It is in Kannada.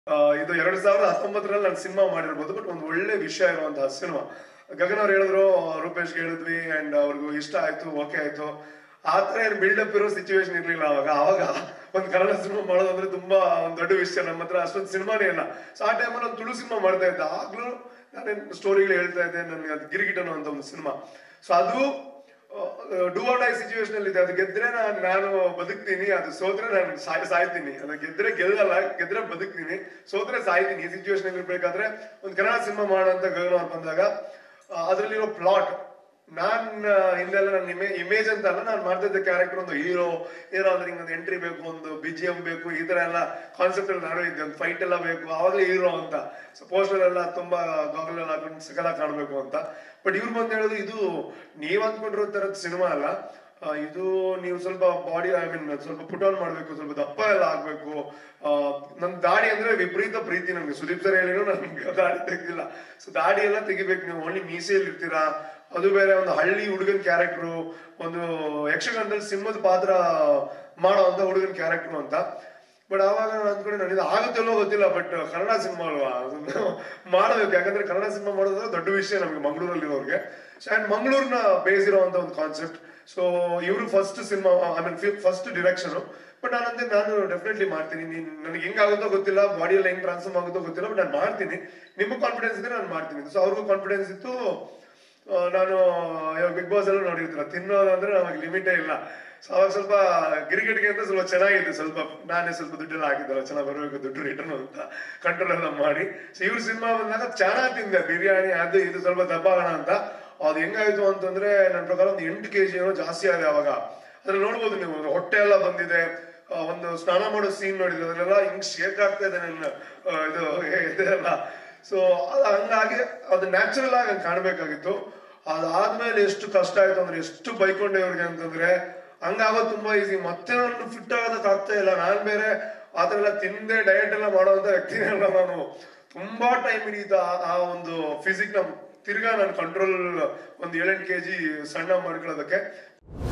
ಆ, ಇದು ಎರಡ್ ಸಾವಿರದ ಹತ್ತೊಂಬತ್ತರಲ್ಲಿ ನಾನು ಸಿನಿಮಾ ಮಾಡಿರ್ಬೋದು ಬಟ್ ಒಂದು ಒಳ್ಳೆ ವಿಷಯ ಇರುವಂತಹ ಸಿನಿಮಾ ಗಗನ್ ಅವ್ರು ಹೇಳಿದ್ರು ರೂಪೇಶ್ ಹೇಳಿದ್ವಿ ಅಂಡ್ ಅವ್ರಿಗೂ ಇಷ್ಟ ಆಯ್ತು ಓಕೆ ಆಯ್ತು ಆ ತರ ಏನು ಬಿಲ್ಡಪ್ ಇರೋ ಸಿಚುವೇಶನ್ ಇರ್ಲಿಲ್ಲ ಅವಾಗ ಅವಾಗ ಒಂದು ಕನ್ನಡ ಸಿನಿಮಾ ಮಾಡೋದಂದ್ರೆ ತುಂಬಾ ಒಂದು ದೊಡ್ಡ ವಿಷಯ ನಮ್ಮ ಹತ್ರ ಅಷ್ಟೊಂದು ಸಿನಿಮಾನೇ ಇಲ್ಲ ಸೊ ಆ ಟೈಮಲ್ಲಿ ಒಂದು ತುಳು ಸಿನಿಮಾ ಮಾಡ್ತಾ ಇದ್ದೆ ಆಗ್ಲೂ ನಾನೇನು ಸ್ಟೋರಿಗಳು ಹೇಳ್ತಾ ಇದ್ದೆ ನನಗೆ ಅದು ಗಿರಿಗಿಟನು ಅಂತ ಒಂದು ಸಿನಿಮಾ ಸೊ ಅದು ಡೂ ಆರ್ ಡೈ ಸಿಚುವೇಶನ್ ಅಲ್ಲಿ ಇದೆ ಅದು ಗೆದ್ರೆ ನಾನು ನಾನು ಬದುಕ್ತೀನಿ ಅದು ಸೋತ್ರೆ ನಾನು ಸಾಯ್ ಸಾಯ್ತೀನಿ ಅದು ಗೆದ್ರೆ ಗೆಲ್ಲಲ್ಲ ಗೆದ್ರೆ ಬದುಕ್ತೀನಿ ಸೋತ್ರೆ ಸಾಯ್ತೀನಿ ಈ ಸಿಚುವೇಶನ್ ಅಲ್ಲಿ ಇರ್ಬೇಕಾದ್ರೆ ಒಂದು ಕನ್ನಡ ಸಿನಿಮಾ ಮಾಡೋಂತ ಗಗನ ಅವ್ರು ಬಂದಾಗ ಅದರಲ್ಲಿರೋ ಪ್ಲಾಟ್ ನಾನ್ ಆ, ಹಿಂದೆಲ್ಲ ನನ್ನ ಇಮೇ ಇಮೇಜ್ ಅಂತ ಅಲ್ಲ ನಾನು ಮಾಡ್ತಿದ್ದ ಕ್ಯಾರೆಕ್ಟರ್ ಒಂದು ಹೀರೋ ಹೀರೋ ಅಂದ್ರೆ ಹಿಂಗೆ ಒಂದು ಎಂಟ್ರಿ ಬೇಕು ಒಂದು ಬಿ ಜಿ ಎಂ ಬೇಕು ಈ ತರ ಎಲ್ಲ ಕಾನ್ಸೆಪ್ಟ್ ಅಲ್ಲಿ ನಾನು ಇದ್ದೆ ಒಂದು ಫೈಟ್ ಎಲ್ಲ ಬೇಕು ಆವಾಗಲೇ ಹೀರೋ ಅಂತ ಸೊ ಪೋಸ್ಟರ್ ಎಲ್ಲ ತುಂಬಾ ಗಾಗಲ್ ಎಲ್ಲ ಹಾಕೊಂಡು ಸಕಲ ಕಾಣಬೇಕು ಅಂತ ಬಟ್ ಇವ್ರು ಬಂದು ಹೇಳೋದು ಇದು ನೀವ್ ಅಂದ್ಕೊಂಡಿರೋ ತರದ ಸಿನಿಮಾ ಅಲ್ಲ ಆ, ಇದು ನೀವು ಸ್ವಲ್ಪ ಬಾಡಿ ಐ ಮೀನ್ ಸ್ವಲ್ಪ ಪುಟ್ ಆನ್ ಮಾಡ್ಬೇಕು ಸ್ವಲ್ಪ ದಪ್ಪ ಎಲ್ಲ ಆಗ್ಬೇಕು ಆ, ನನ್ ದಾಡಿ ಅಂದ್ರೆ ವಿಪರೀತ ಪ್ರೀತಿ ನಮ್ಗೆ ಸುದೀಪ್ ಸರ್ ಹೇಳಿದ್ರು ನನ್ಗೆ ದಾಡಿ ತೆಗ್ದಿಲ್ಲ ಸೊ ದಾಡಿ ಎಲ್ಲ ತೆಗಿಬೇಕು ನೀವು ಓನ್ಲಿ ಮೀಸೆಯಲ್ಲಿ ಇರ್ತೀರಾ ಅದು ಬೇರೆ ಒಂದು ಹಳ್ಳಿ ಹುಡುಗನ್ ಕ್ಯಾರೆಕ್ಟ್ರು ಒಂದು ಯಕ್ಷಗಾನದಲ್ಲಿ ಸಿಂಹದ ಪಾತ್ರ ಮಾಡೋ ಅಂತ ಹುಡುಗನ್ ಕ್ಯಾರೆಕ್ಟ್ರು ಅಂತ ಬಟ್ ಆವಾಗ ನಾನು ಅಂದ್ಕೊಂಡೆ ನನಗೆ ಆಗುತ್ತಲ್ಲೋ ಗೊತ್ತಿಲ್ಲ ಬಟ್ ಕನ್ನಡ ಸಿನಿಮಾ ಅಲ್ವಾ ಅದನ್ನ ಮಾಡಬೇಕು ಯಾಕಂದ್ರೆ ಕನ್ನಡ ಸಿನಿಮಾ ಮಾಡೋದ್ರೆ ದೊಡ್ಡ ವಿಷಯ ನಮಗೆ ಮಂಗಳೂರಲ್ಲಿರೋರಿಗೆ ಸೊ ಅಂಡ್ ಮಂಗಳೂರಿನ ಬೇಸ್ ಇರುವಂತ ಒಂದು ಕಾನ್ಸೆಪ್ಟ್ ಸೊ ಇವರು first cinema I mean first direction but ನಾನಂತೆ ನಾನು ಡೆಫಿನೆಟ್ಲಿ ಮಾಡ್ತೀನಿ ನೀನ್ ನನಗೆ ಹೆಂಗಾಗುತ್ತೋ ಗೊತ್ತಿಲ್ಲ ಬಾಡಿಯಲ್ಲಿ ಹೆಂಗ್ ಟ್ರಾನ್ಸ್ಫಾರ್ಮ್ ಆಗುತ್ತೋ ಗೊತ್ತಿಲ್ಲ ಬಟ್ ನಾನು ಮಾಡ್ತೀನಿ ನಿಮಗೆ ಕಾನ್ಫಿಡೆನ್ಸ್ ಇದ್ರೆ ನಾನು ಮಾಡ್ತೀನಿ ಸೊ ಅವ್ರಿಗೂ ಕಾನ್ಫಿಡೆನ್ಸ್ ಇತ್ತು ಆ, ನಾನು ಬಿಗ್ ಬಾಸ್ ಎಲ್ಲ ನೋಡಿರ್ತೀರ ತಿನ್ನೋದು ಅಂದ್ರೆ ನಮಗೆ ಲಿಮಿಟೇ ಇಲ್ಲ ಸೊ ಅವಾಗ ಸ್ವಲ್ಪ ಗಿರಿಗಿಟಿಗೆ ಅಂತ ಸ್ವಲ್ಪ ಚೆನ್ನಾಗಿದೆ ಸ್ವಲ್ಪ ನಾನೇ ಸ್ವಲ್ಪ ದುಡ್ಡೆಲ್ಲ ಹಾಕಿದ್ದಲ್ಲ ಚೆನ್ನಾಗಿ ಬರಬೇಕು ದುಡ್ಡು ರಿಟರ್ನ್ ಅಂತ ಕಂಟ್ರೋಲ್ ಎಲ್ಲ ಮಾಡಿ ಸೊ ಇವ್ರ ಸಿನಿಮಾ ಬಂದಾಗ ಚೆನ್ನಾಗಿ ತಿಂದೆ ಬಿರಿಯಾನಿ ಅದು ಇದು ಸ್ವಲ್ಪ ದಬ್ಬಾಗೋಣ ಅಂತ ಅದು ಹೆಂಗಾಯ್ತು ಅಂತಂದ್ರೆ ನನ್ನ ಪ್ರಕಾರ ಒಂದು ಎಂಟು ಕೆ ಜಿ ಏನೋ ಜಾಸ್ತಿ ಆಗಿದೆ ಅವಾಗ ಅದ್ರಲ್ಲಿ ನೋಡ್ಬೋದು ನೀವು ಹೊಟ್ಟೆ ಎಲ್ಲ ಬಂದಿದೆ ಆ, ಒಂದು ಸ್ನಾನ ಮಾಡೋ ಸೀನ್ ನೋಡಿದ್ರೆ ಅದನ್ನೆಲ್ಲ ಹಿಂಗ್ ಶೇಕ್ ಆಗ್ತಾ ಇದೆ ನನ್ನ ಆ, ಇದು ಇದೆಲ್ಲ ಸೊ ಅದು ಹಂಗಾಗಿ ಅದು ನ್ಯಾಚುರಲ್ ಆಗಿ ಹಂಗೆ ಕಾಣ್ಬೇಕಾಗಿತ್ತು ಅದಾದ್ಮೇಲೆ ಎಷ್ಟು ಕಷ್ಟ ಆಯ್ತು ಅಂದ್ರೆ ಎಷ್ಟು ಬೈಕೊಂಡೆ ಇವ್ರಿಗೆ ಅಂತಂದ್ರೆ ಹಂಗಾಗೋದು ತುಂಬಾ ಈಸಿ ಮತ್ತೆ ನಾನು ಫಿಟ್ ಆಗೋದಕ್ಕೆ ಆಗ್ತಾ ಇಲ್ಲ ನಾನ್ ಬೇರೆ ಆ ಥರ ಎಲ್ಲ ತಿಂದೆ ಡಯಟ್ ಎಲ್ಲ ಮಾಡೋಂಥ ವ್ಯಕ್ತಿನೇ ಅಲ್ಲ ನಾನು ತುಂಬಾ ಟೈಮ್ ಹಿಡಿಯುತ್ತೆ ಆ- ಆ ಒಂದು ಫಿಸಿಕ್ ನ ತಿರ್ಗಾ ನಾನು ಕಂಟ್ರೋಲ್ ಒಂದು ಏಳೆಂಟು ಕೆ ಜಿ ಸಣ್ಣ ಮಾಡ್ಕೊಳ್ಳೋದಕ್ಕೆ